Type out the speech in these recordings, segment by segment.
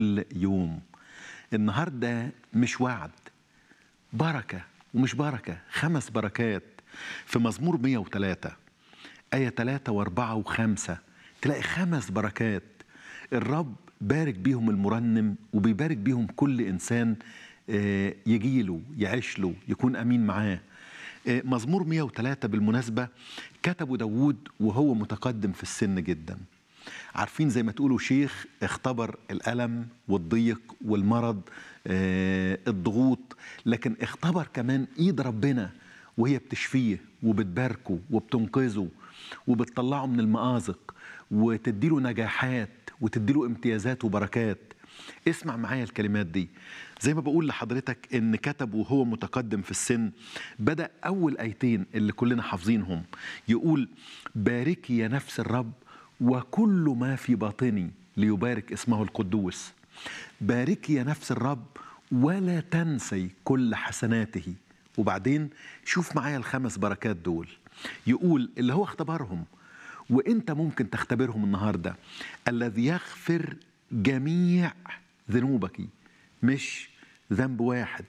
كل يوم النهارده مش وعد بركه ومش بركه خمس بركات في مزمور 103 آية 3 و4 و5 تلاقي خمس بركات الرب بارك بيهم المرنم وبيبارك بيهم كل إنسان آه، يجيله يعيش له يكون أمين معاه آه، مزمور 103 بالمناسبة كتبه داوود وهو متقدم في السن جدا عارفين زي ما تقولوا شيخ اختبر الألم والضيق والمرض آه، الضغوط لكن اختبر كمان إيد ربنا وهي بتشفيه وبتباركه وبتنقذه وبتطلعه من المآزق وتديله نجاحات وتديله امتيازات وبركات اسمع معايا الكلمات دي زي ما بقول لحضرتك ان كتب وهو متقدم في السن بدأ أول آيتين اللي كلنا حافظينهم يقول باركي يا نفس الرب وكل ما في باطني ليبارك اسمه القدوس باركي يا نفس الرب ولا تنسي كل حسناته وبعدين شوف معايا الخمس بركات دول يقول اللي هو اختبرهم وانت ممكن تختبرهم النهارده الذي يغفر جميع ذنوبك مش ذنب واحد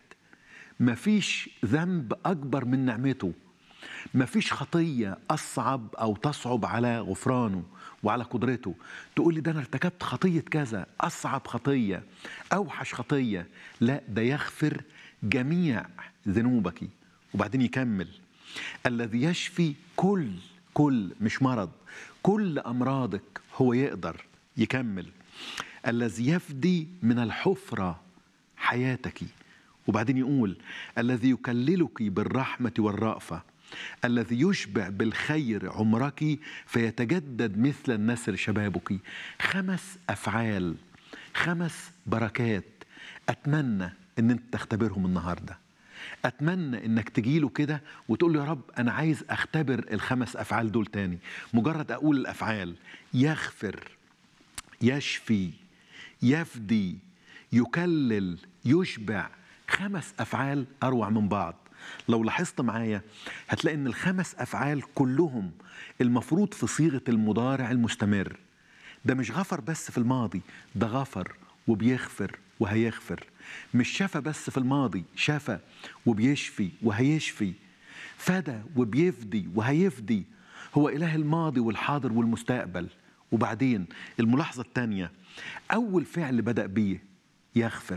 مفيش ذنب اكبر من نعمته مفيش خطيه اصعب او تصعب على غفرانه وعلى قدرته تقول لي ده انا ارتكبت خطيه كذا اصعب خطيه اوحش خطيه لا ده يغفر جميع ذنوبك وبعدين يكمل الذي يشفي كل كل مش مرض كل امراضك هو يقدر يكمل الذي يفدي من الحفره حياتك وبعدين يقول الذي يكللك بالرحمه والرأفه الذي يشبع بالخير عمرك فيتجدد مثل النسر شبابك خمس افعال خمس بركات اتمنى ان انت تختبرهم النهارده اتمنى انك تجيله كده وتقول له يا رب انا عايز اختبر الخمس افعال دول تاني مجرد اقول الافعال يغفر يشفي يفدي يكلل يشبع خمس افعال اروع من بعض لو لاحظت معايا هتلاقي ان الخمس افعال كلهم المفروض في صيغه المضارع المستمر ده مش غفر بس في الماضي ده غفر وبيغفر وهيغفر مش شفى بس في الماضي شفى وبيشفي وهيشفي فدى وبيفدي وهيفدي هو إله الماضي والحاضر والمستقبل وبعدين الملاحظة الثانية أول فعل بدأ بيه يغفر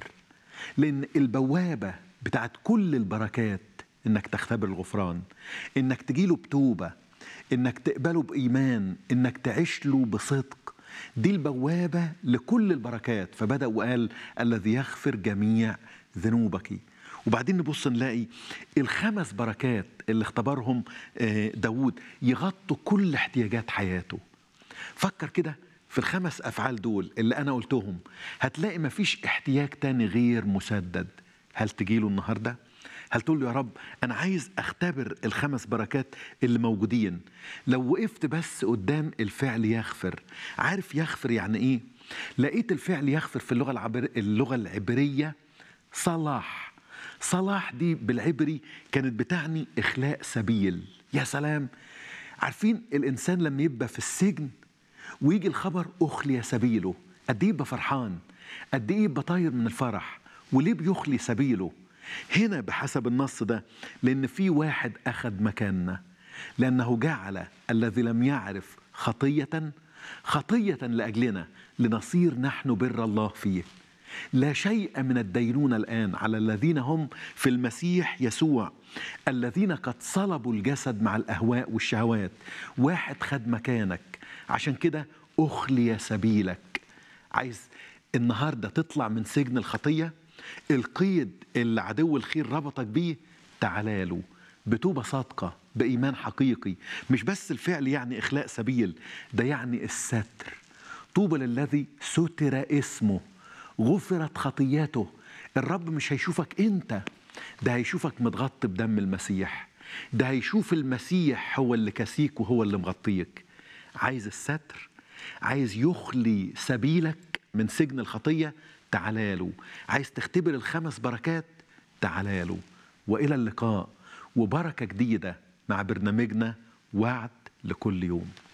لأن البوابة بتاعت كل البركات إنك تختبر الغفران إنك تجيله بتوبة إنك تقبله بإيمان إنك تعيش له بصدق دي البوابة لكل البركات فبدأ وقال الذي يغفر جميع ذنوبك وبعدين نبص نلاقي الخمس بركات اللي اختبرهم آه، داود يغطوا كل احتياجات حياته فكر كده في الخمس أفعال دول اللي أنا قلتهم هتلاقي مفيش احتياج تاني غير مسدد هل تجيله النهارده؟ هل تقول له يا رب أنا عايز أختبر الخمس بركات اللي موجودين لو وقفت بس قدام الفعل يغفر عارف يغفر يعني إيه؟ لقيت الفعل يغفر في اللغة العبر... اللغة العبرية صلاح صلاح دي بالعبري كانت بتعني إخلاء سبيل يا سلام عارفين الإنسان لما يبقى في السجن ويجي الخبر أخلي سبيله قد إيه يبقى فرحان قد إيه يبقى طاير من الفرح وليه بيخلي سبيله هنا بحسب النص ده لأن في واحد أخذ مكاننا لأنه جعل الذي لم يعرف خطية خطية لأجلنا لنصير نحن بر الله فيه لا شيء من الدينونة الآن على الذين هم في المسيح يسوع الذين قد صلبوا الجسد مع الأهواء والشهوات واحد خد مكانك عشان كده أخلي سبيلك عايز النهاردة تطلع من سجن الخطية القيد اللي عدو الخير ربطك بيه تعالى له بتوبة صادقة بإيمان حقيقي مش بس الفعل يعني إخلاء سبيل ده يعني الستر طوبى للذي ستر اسمه غفرت خطياته الرب مش هيشوفك انت ده هيشوفك متغطي بدم المسيح ده هيشوف المسيح هو اللي كسيك وهو اللي مغطيك عايز الستر عايز يخلي سبيلك من سجن الخطية تعالى له عايز تختبر الخمس بركات تعالى له وإلى اللقاء وبركة جديدة مع برنامجنا وعد لكل يوم